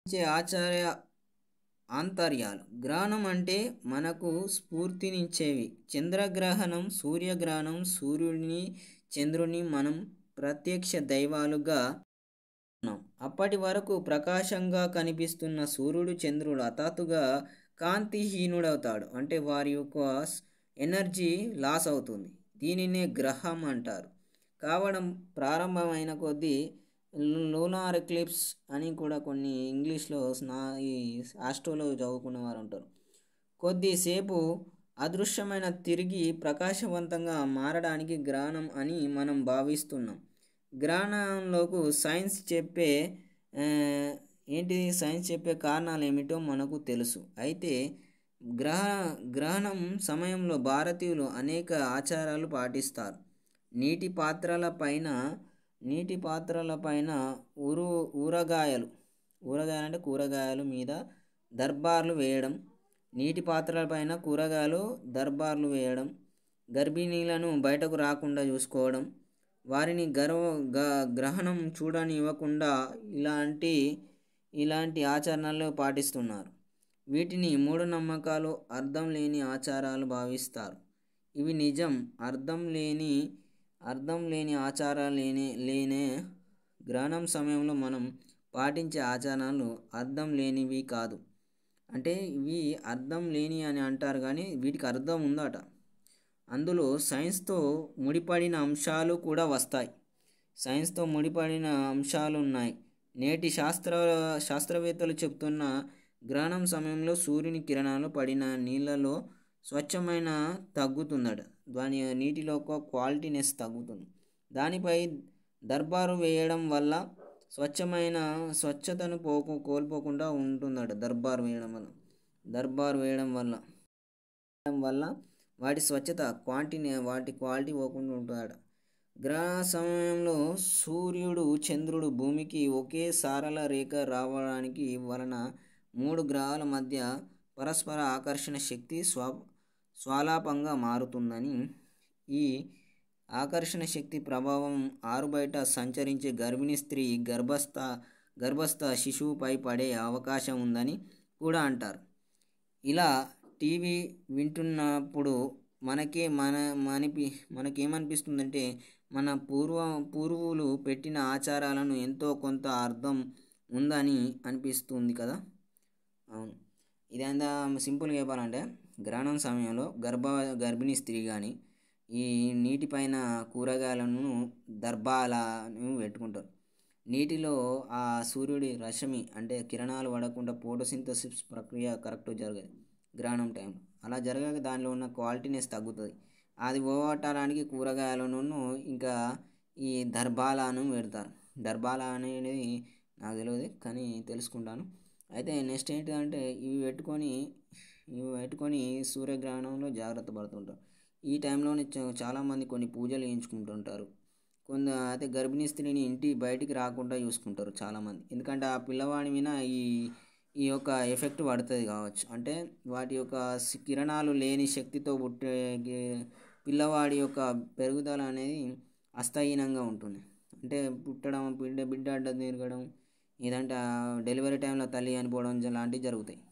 ఇచ్చే ఆచార్య ఆంతర్యాలు గ్రహణం అంటే మనకు స్ఫూర్తినిచ్చేవి చంద్రగ్రహణం సూర్యగ్రహణం సూర్యుడిని చంద్రుని మనం ప్రత్యక్ష దైవాలుగా ఉన్నాం అప్పటి వరకు ప్రకాశంగా కనిపిస్తున్న సూర్యుడు చంద్రుడు హఠాత్తుగా కాంతిహీనుడవుతాడు అంటే వారి యొక్క ఎనర్జీ లాస్ అవుతుంది దీనినే గ్రహం అంటారు కావడం ప్రారంభమైన కొద్దీ లూనార్ ఎక్లిప్స్ అని కూడా కొన్ని ఇంగ్లీష్లో స్నా ఈ ఆస్ట్రోలో చదువుకున్న వారు ఉంటారు కొద్దిసేపు అదృశ్యమైన తిరిగి ప్రకాశవంతంగా మారడానికి గ్రహణం అని మనం భావిస్తున్నాం గ్రహణంలోకి సైన్స్ చెప్పే ఆ, ఏంటిది సైన్స్ చెప్పే కారణాలు ఏమిటో మనకు తెలుసు అయితే గ్రహ గ్రహణం సమయంలో భారతీయులు అనేక ఆచారాలు పాటిస్తారు నీటి పాత్రల పైన నీటి పాత్రల పైన ఊరు ఊరగాయలు ఊరగాయలు అంటే కూరగాయలు మీద దర్బార్లు వేయడం నీటి పాత్రల పైన కూరగాయలు దర్బార్లు వేయడం గర్భిణీలను బయటకు రాకుండా చూసుకోవడం వారిని గర్వ గ గ్రహణం చూడనివ్వకుండా ఇలాంటి ఇలాంటి ఆచరణలు పాటిస్తున్నారు వీటిని మూఢనమ్మకాలు అర్థం లేని ఆచారాలు భావిస్తారు ఇవి నిజం అర్థం లేని అర్థం లేని ఆచారాలు లేని లేనే గ్రహణం సమయంలో మనం పాటించే ఆచారాలు అర్థం లేనివి కాదు అంటే ఇవి అర్థం లేని అని అంటారు కానీ వీటికి అర్థం ఉందట అందులో సైన్స్తో ముడిపడిన అంశాలు కూడా వస్తాయి సైన్స్తో ముడిపడిన అంశాలు ఉన్నాయి నేటి శాస్త్ర శాస్త్రవేత్తలు చెప్తున్న గ్రహణం సమయంలో సూర్యుని కిరణాలు పడిన నీళ్ళలో స్వచ్ఛమైన తగ్గుతుందట దాని నీటిలో ఒక క్వాలిటీనెస్ తగ్గుతుంది దానిపై దర్బారు వేయడం వల్ల స్వచ్ఛమైన స్వచ్ఛతను పోకు కోల్పోకుండా ఉంటుందట దర్బార్ వేయడం వల్ల దర్బార్ వేయడం వల్ల వేయడం వల్ల వాటి స్వచ్ఛత క్వాంటిటీ వాటి క్వాలిటీ పోకుండా ఉంటుందట గ్రహ సమయంలో సూర్యుడు చంద్రుడు భూమికి ఒకే సారల రేఖ రావడానికి వలన మూడు గ్రహాల మధ్య పరస్పర ఆకర్షణ శక్తి స్వ స్వాలాపంగా మారుతుందని ఈ ఆకర్షణ శక్తి ప్రభావం ఆరుబయట సంచరించే గర్భిణీ స్త్రీ గర్భస్థ గర్భస్థ శిశువుపై పడే అవకాశం ఉందని కూడా అంటారు ఇలా టీవీ వింటున్నప్పుడు మనకే మన మనిపి మనకేమనిపిస్తుందంటే మన పూర్వ పూర్వులు పెట్టిన ఆచారాలను ఎంతో కొంత అర్థం ఉందని అనిపిస్తుంది కదా అవును ఇది అంత సింపుల్గా చెప్పాలంటే గ్రహణం సమయంలో గర్భ గర్భిణీ స్త్రీ కానీ ఈ నీటిపైన కూరగాయలను దర్బాలను పెట్టుకుంటారు నీటిలో ఆ సూర్యుడి రశ్మి అంటే కిరణాలు పడకుండా ఫోటోసింథసిస్ ప్రక్రియ కరెక్ట్ జరగదు గ్రహణం టైంలో అలా జరగక దానిలో ఉన్న క్వాలిటీనెస్ తగ్గుతుంది అది పోగొట్టడానికి కూరగాయలను ఇంకా ఈ దర్బాలను పెడతారు దర్బాల అనేది నాకు తెలియదు కానీ తెలుసుకుంటాను అయితే నెక్స్ట్ ఏంటంటే ఇవి పెట్టుకొని ఇవి పెట్టుకొని సూర్యగ్రహణంలో జాగ్రత్త పడుతుంటారు ఈ టైంలోనే చ- చాలామంది కొన్ని పూజలు చేయించుకుంటుంటారు కొంత అయితే గర్భిణీ స్త్రీని ఇంటి బయటికి రాకుండా చూసుకుంటారు చాలామంది ఎందుకంటే ఆ పిల్లవాడి మీద ఈ ఈ యొక్క ఎఫెక్ట్ పడుతుంది కావచ్చు అంటే వాటి యొక్క సి- కిరణాలు లేని శక్తితో పుట్టే గి- పిల్లవాడి యొక్క పెరుగుదల అనేది అస్తహీనంగా ఉంటుంది అంటే పుట్టడం బిడ్డ బిడ్డ అడ్డ తిరగడం ఏదంటే ఆ డెలివరీ టైంలో తల్లి చనిపోవడం లాంటివి జరుగుతాయి